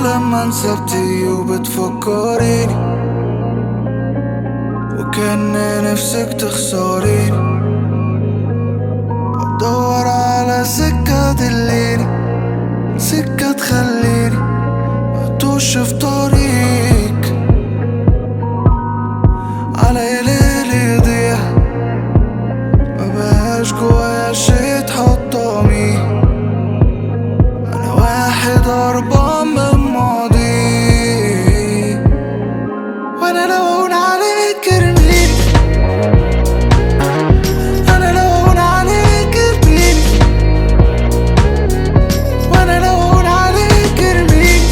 لما انسبتي وبتفكريني وكان نفسك تخسريني بدور على سكة تدليني سكة تخليني متوش في طريق على ليلي يضيع ما بقاش جوايا شي تحطمي انا واحد هربان من ماضي وانا لو اقول عليك ارميني انا لو اقول عليك ارميني وانا لو اقول عليك ارميني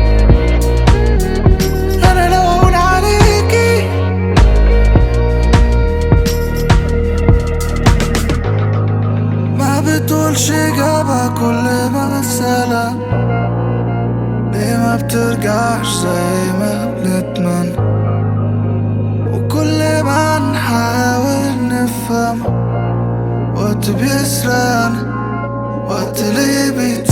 انا لو اقول عليكي ما بتقولش إجابة كل مسألة ليه ما بترجعش زي ما بنتمنى وكل ما نحاول نفهم وقت بيسرقنا وقت ليه بيت